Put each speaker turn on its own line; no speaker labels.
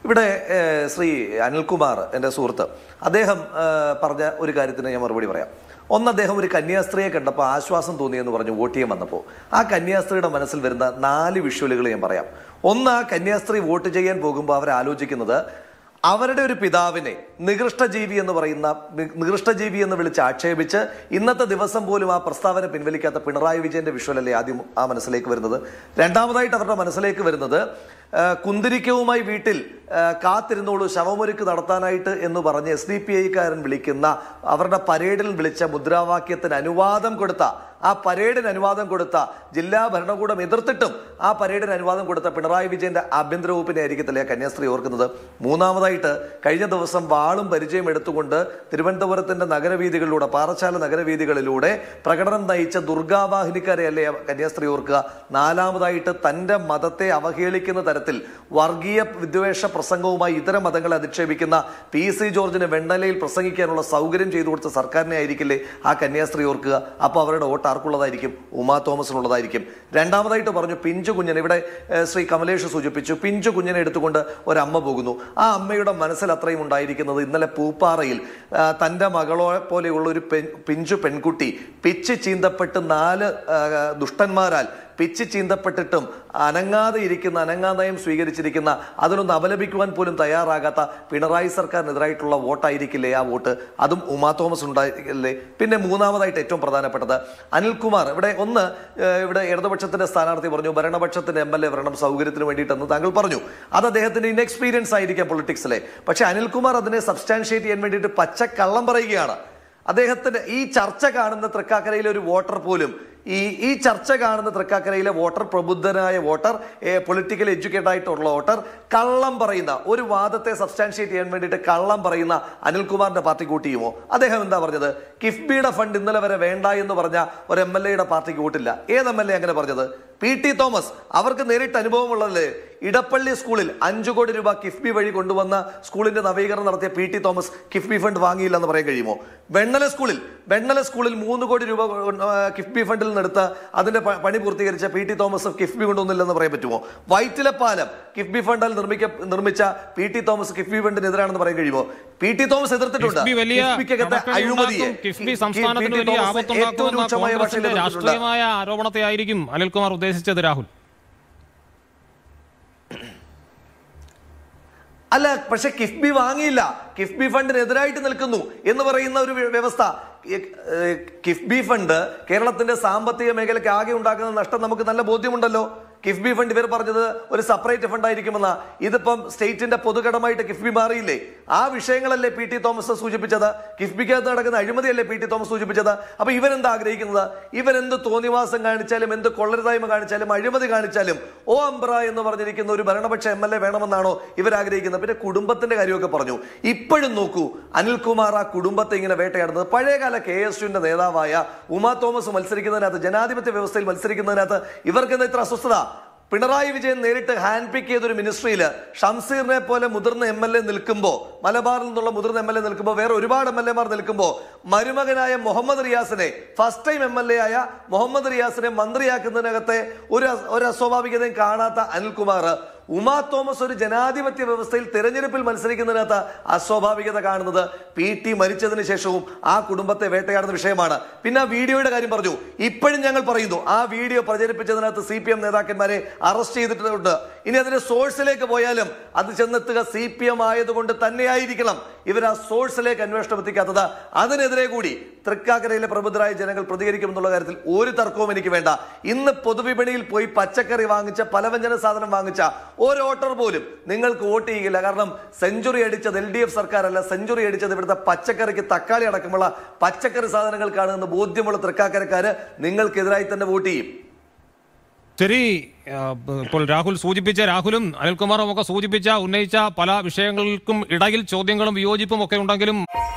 ഇവിടെ ഏഹ്, ശ്രീ അനിൽകുമാർ എൻ്റെ സുഹൃത്ത് അദ്ദേഹം ഏഹ്, പറഞ്ഞ ഒരു കാര്യത്തിന് ഞാൻ മറുപടി പറയാം ഒന്ന് അദ്ദേഹം ഒരു കന്യാസ്ത്രീയെ കണ്ടപ്പോൾ ആശ്വാസം തോന്നിയെന്ന് പറഞ്ഞു വോട്ട് ചെയ്യാൻ വന്നപ്പോൾ ആ കന്യാസ്ത്രീയുടെ മനസ്സിൽ വരുന്ന നാല് വിഷ്വലുകൾ ഞാൻ പറയാം ഒന്ന് ആ കന്യാസ്ത്രീ വോട്ട് ചെയ്യാൻ പോകുമ്പോൾ അവർ ആലോചിക്കുന്നത് അവരുടെ ഒരു പിതാവിനെ നികൃഷ്ടജീവി എന്ന് പറയുന്ന നി- നികൃഷ്ടജീവി എന്ന് വിളിച്ച് ആക്ഷേപിച്ച് ഇന്നത്തെ ദിവസം പോലും ആ പ്രസ്താവന പിൻവലിക്കാത്ത പിണറായി വിജയന്റെ വിഷ്വലല്ലേ ആദ്യം ആ മനസ്സിലേക്ക് വരുന്നത് രണ്ടാമതായിട്ട് അവരുടെ മനസ്സിലേക്ക് വരുന്നത് ആ, കുന്തിരിക്കവുമായി വീട്ടിൽ ആ, കാത്തിരുന്നോളൂ ശവമൊരുക്ക് നടത്താനായിട്ട് എന്ന് പറഞ്ഞ് എസ് ഡി പി ഐക്കാരൻ വിളിക്കുന്ന അവരുടെ പരേഡിൽ വിളിച്ച മുദ്രാവാക്യത്തിന് അനുവാദം കൊടുത്ത ആ പരേഡിന് അനുവാദം കൊടുത്ത ജില്ലാ ഭരണകൂടം എതിർത്തിട്ടും ആ പരേഡിന് അനുവാദം കൊടുത്ത പിണറായി വിജയന്റെ ആഭ്യന്തര വകുപ്പിനെ ആയിരിക്കത്തില്ലേ കന്യാസ്ത്രീ ഓർക്കുന്നത് മൂന്നാമതായിട്ട് കഴിഞ്ഞ ദിവസം വാളും പരിചയം എടുത്തുകൊണ്ട് തിരുവനന്തപുരത്തിന്റെ നഗരവീതികളിലൂടെ പാറശാല നഗരവീതികളിലൂടെ പ്രകടനം നയിച്ച ദുർഗാവാഹിനിക്കാരെ അല്ലേ കന്യാസ്ത്രീ ഓർക്കുക നാലാമതായിട്ട് തന്റെ മതത്തെ അവഹേളിക്കുന്ന തരത്തിൽ വർഗീയ വിദ്വേഷ പ്രസംഗവുമായി ഇതര മതങ്ങളെ അധിക്ഷേപിക്കുന്ന പി സി ജോർജിന് വെണ്ണലയിൽ പ്രസംഗിക്കാനുള്ള സൗകര്യം ചെയ്തു കൊടുത്ത സർക്കാരിനെ ആയിരിക്കില്ലേ ആ കന്യാസ്ത്രീ ഓർക്കുക അപ്പോൾ അവരുടെ വോട്ട് ആർക്കുള്ളതായിരിക്കും ഉമാ തോമസിനുള്ളതായിരിക്കും രണ്ടാമതായിട്ട് പറഞ്ഞു പിഞ്ചു കുഞ്ഞിനെ ഇവിടെ ഏഹ്, ശ്രീ കമലേഷ് സൂചിപ്പിച്ചു പിഞ്ചു കുഞ്ഞിനെ എടുത്തുകൊണ്ട് ഒരമ്മ പോകുന്നു ആ അമ്മയുടെ മനസ്സിൽ അത്രയും ഉണ്ടായിരിക്കുന്നത് ഇന്നലെ പൂപ്പാറയിൽ ആ, തന്റെ മകളോ പോലെയുള്ള ഒരു പെൺ- പിഞ്ചു പെൺകുട്ടി പിച്ച് ചീന്തപ്പെട്ട് നാല് ആ, ദുഷ്ടന്മാരാൽ പിച്ച് ചീന്തപ്പെട്ടിട്ടും അനങ്ങാതെ ഇരിക്കുന്ന അനങ്ങാനയം സ്വീകരിച്ചിരിക്കുന്ന അതിനൊന്ന് അപലപിക്കുവാൻ പോലും തയ്യാറാകാത്ത പിണറായി സർക്കാരിനെതിരായിട്ടുള്ള വോട്ടായിരിക്കില്ലേ ആ വോട്ട് അതും ഉമാ തോമസ് ഉണ്ടായിരിക്കില്ലേ പിന്നെ മൂന്നാമതായിട്ട് ഏറ്റവും പ്രധാനപ്പെട്ടത് അനിൽകുമാർ ഇവിടെ ഒന്ന് ഏഹ്, ഇവിടെ ഇടതുപക്ഷത്തിന്റെ സ്ഥാനാർത്ഥി പറഞ്ഞു ഭരണപക്ഷത്തിന്റെ എം എൽ എ വരണം സൗകര്യത്തിന് വേണ്ടിയിട്ടെന്ന് താങ്കൾ പറഞ്ഞു അത് അദ്ദേഹത്തിന്റെ ഇൻഎക്സ്പീരിയൻസ് ആയിരിക്കാം പൊളിറ്റിക്സിലെ പക്ഷെ അനിൽകുമാർ അതിനെ സബ്സ്റ്റാൻഷിയേറ്റ് ചെയ്യാൻ വേണ്ടിയിട്ട് പച്ചക്കള്ളം പറയുകയാണ് അദ്ദേഹത്തിന്റെ ഈ ചർച്ച കാണുന്ന തൃക്കാക്കരയിലെ ഒരു വോട്ടർ പോലും ഈ ഈ ചർച്ച കാണുന്ന തൃക്കാക്കരയിലെ വോട്ടർ പ്രബുദ്ധനായ വോട്ടർ പൊളിറ്റിക്കൽ എഡ്യൂക്കേറ്റഡ് ആയിട്ടുള്ള വോട്ടർ കള്ളം പറയുന്ന ഒരു വാദത്തെ സബ്സ്റ്റാൻഷിയേറ്റ് ചെയ്യാൻ വേണ്ടിയിട്ട് കള്ളം പറയുന്ന അനിൽകുമാറിന്റെ പാർട്ടി കൂട്ടിയുമോ അദ്ദേഹം എന്താ പറഞ്ഞത് കിഫ്ബിയുടെ ഫണ്ട് ഇന്നലെ വരെ വേണ്ട എന്ന് പറഞ്ഞ ഒരു എം എൽ എയുടെ പാർട്ടിക്ക് വോട്ടില്ല ഏത് എം എൽ എ അങ്ങനെ പറഞ്ഞത് പി ടി തോമസ് അവർക്ക് നേരിട്ട് അനുഭവമുള്ളതല്ലേ ഇടപ്പള്ളി സ്കൂളിൽ അഞ്ചു കോടി രൂപ കിഫ്ബി വഴി കൊണ്ടുവന്ന സ്കൂളിന്റെ നവീകരണം നടത്തിയ P T Thomas KIIFB fund വാങ്ങിയില്ല എന്ന് പറയാൻ കഴിയുമോ വെണ്ണല സ്കൂളിൽ വെണ്ണല സ്കൂളിൽ മൂന്ന് കോടി രൂപ കൊണ്ട്, ആ, കിഫ്ബി ഫണ്ടിൽ നിന്നെടുത്ത് അതിന്റെ പ- പണി പൂർത്തീകരിച്ച പി ടി തോമസ് കിഫ്ബി കൊണ്ടൊന്നില്ലെന്ന് പറയാൻ പറ്റുമോ വൈറ്റിലെ പാലം കിഫ്ബി ഫണ്ടിൽ നിർമ്മിക്ക നിർമ്മിച്ച പി ടി തോമസ് കിഫ്ബി ഫണ്ടിനെതിരാണെന്ന് പറയാൻ കഴിയുമോ പി ടി തോമസ് എതിർത്തിട്ടുണ്ട്
കിഫ്ബി വലിയ
കിഫ്ബിക്കകത്തെ അഴിമതിയെ
നടപടിയുണ്ടാക്കും. കിഫ്ബി
പി-
സംസ്ഥാനത്തിന്
പി ടി
വലിയ
തോമസ് ഏറ്റവും
ആപത്തുണ്ടാക്കുമെന്ന
രൂക്ഷമായ ഭാഷയിൽ
കോൺഗ്രസിന്റെ
എതിർത്തിട്ടുണ്ട്
രാഷ്ട്രീയമായ ആരോപണത്തെ ആയിരിക്കും അനിൽകുമാർ ഉദ്ദേശിച്ചത് രാഹുൽ
അല്ല പക്ഷെ കിഫ്ബി വാങ്ങിയില്ല കിഫ്ബി ഫണ്ടിനെതിരായിട്ട് നിൽക്കുന്നു എന്ന് പറയുന്ന ഒരു വ്യ- വ്യവസ്ഥ ഈ- ഏഹ് കിഫ്ബി ഫണ്ട് കേരളത്തിന്റെ സാമ്പത്തിക മേഖലയ്ക്ക് ആകെ ഉണ്ടാക്കുന്ന നഷ്ടം നമുക്ക് നല്ല ബോധ്യമുണ്ടല്ലോ കിഫ്ബി ഫണ്ട് ഇവർ പറഞ്ഞത് ഒരു സെപ്പറേറ്റ് ഫണ്ട് ആയിരിക്കുമെന്ന ഇതിപ്പം സ്റ്റേറ്റിന്റെ പൊതുകടമായിട്ട് കിഫ്ബി മാറിയില്ലേ ആ വിഷയങ്ങളല്ലേ പി ടി തോമസ് സൂചിപ്പിച്ചത് കിഫ്ബിക്കകത്ത് നടക്കുന്ന അഴിമതിയല്ലേ പി ടി തോമസ് സൂചിപ്പിച്ചത് അപ്പൊ ഇവരെന്താ ആഗ്രഹിക്കുന്നത് ഇവരെന്ത് തോന്നിവാസം കാണിച്ചാലും എന്ത് കൊള്ളരുതായ്മ കാണിച്ചാലും അഴിമതി കാണിച്ചാലും ഓ അംബ്ര എന്ന് പറഞ്ഞിരിക്കുന്ന ഒരു ഭരണപക്ഷ എം എൽ എ വേണമെന്നാണോ ഇവർ ആഗ്രഹിക്കുന്നത് പിന്നെ കുടുംബത്തിന്റെ കാര്യമൊക്കെ പറഞ്ഞു ഇപ്പോഴും നോക്കൂ അനിൽകുമാർ ആ കുടുംബത്തെ ഇങ്ങനെ വേട്ടയാടുന്നത് പഴയകാല കെ എസ് യുവിന്റെ നേതാവായ ഉമാ തോമസ് മത്സരിക്കുന്നതിനകത്ത് ജനാധിപത്യ വ്യവസ്ഥയിൽ മത്സരിക്കുന്നതിനകത്ത് ഇവർക്ക് എന്താ ഇത്ര അസ്വസ്ഥത പിണറായി വിജയൻ നേരിട്ട് ഹാൻഡ് പിക്ക് ചെയ്തൊരു മിനിസ്ട്രിയിൽ ഷംസീറിനെ പോലെ മുതിർന്ന എം എൽ എ നിൽക്കുമ്പോൾ മലബാറിൽ നിന്നുള്ള മുതിർന്ന എം എൽ എ നിൽക്കുമ്പോൾ വേറെ ഒരുപാട് എം എൽ എമാർ നിൽക്കുമ്പോൾ മരുമകനായ മുഹമ്മദ് റിയാസിനെ first time M L A ആയ മുഹമ്മദ് റിയാസിനെ മന്ത്രിയാക്കുന്നതിനകത്തെ ഒരു അസ്- ഒരു അസ്വാഭാവികതയും കാണാത്ത അനിൽകുമാർ ഉമാ തോമസ് ഒരു ജനാധിപത്യ വ്യവസ്ഥയിൽ തെരഞ്ഞെടുപ്പിൽ മത്സരിക്കുന്നതിനകത്ത് അസ്വാഭാവികത കാണുന്നത് പി ടി മരിച്ചതിന് ശേഷവും ആ കുടുംബത്തെ വേട്ടയാടുന്ന വിഷയമാണ് പിന്നെ ആ വീഡിയോയുടെ കാര്യം പറഞ്ഞു ഇപ്പോഴും ഞങ്ങൾ പറയുന്നു ആ വീഡിയോ പ്രചരിപ്പിച്ചതിനകത്ത് സി പി എം നേതാക്കന്മാരെ അറസ്റ്റ് ചെയ്തിട്ടുണ്ട് ഇനി അതിന്റെ സോഴ്സിലേക്ക് പോയാലും അത് ചെന്നെത്തുക സി പി എം ആയതുകൊണ്ട് തന്നെയായിരിക്കണം ഇവർ ആ സോഴ്സിലേക്ക് അന്വേഷണം എത്തിക്കാത്തത് അതിനെതിരെ കൂടി തൃക്കാക്കരയിലെ പ്രബുദ്ധരായ ജനങ്ങൾ പ്രതികരിക്കുമെന്നുള്ള കാര്യത്തിൽ ഒരു തർക്കവും എനിക്ക് വേണ്ട ഇന്ന് പൊതുവിപണിയിൽ പോയി പച്ചക്കറി വാങ്ങിച്ച പലവ്യഞ്ജന സാധനം വാങ്ങിച്ച ഒരു വോട്ടർ പോലും നിങ്ങൾക്ക് വോട്ട് ചെയ്യില്ല കാരണം സെഞ്ചുറി അടിച്ചത് എൽ ഡി എഫ് സർക്കാരല്ല സെഞ്ചുറി അടിച്ചത് ഇവിടുത്തെ പച്ചക്കറിക്ക് തക്കാളി അടക്കമുള്ള പച്ചക്കറി സാധനങ്ങൾക്കാണ് എന്ന് ബോധ്യമുള്ള തൃക്കാക്കരക്കാര് നിങ്ങൾക്കെതിരായി തന്നെ വോട്ട് ചെയ്യും
ശരി ആ, ഇപ്പോൾ രാഹുൽ സൂചിപ്പിച്ച രാഹുലും അനിൽകുമാറും ഒക്കെ സൂചിപ്പിച്ച ഉന്നയിച്ച പല വിഷയങ്ങൾക്കും ഇടയിൽ ചോദ്യങ്ങളും വിയോജിപ്പും ഒക്കെ ഉണ്ടെങ്കിലും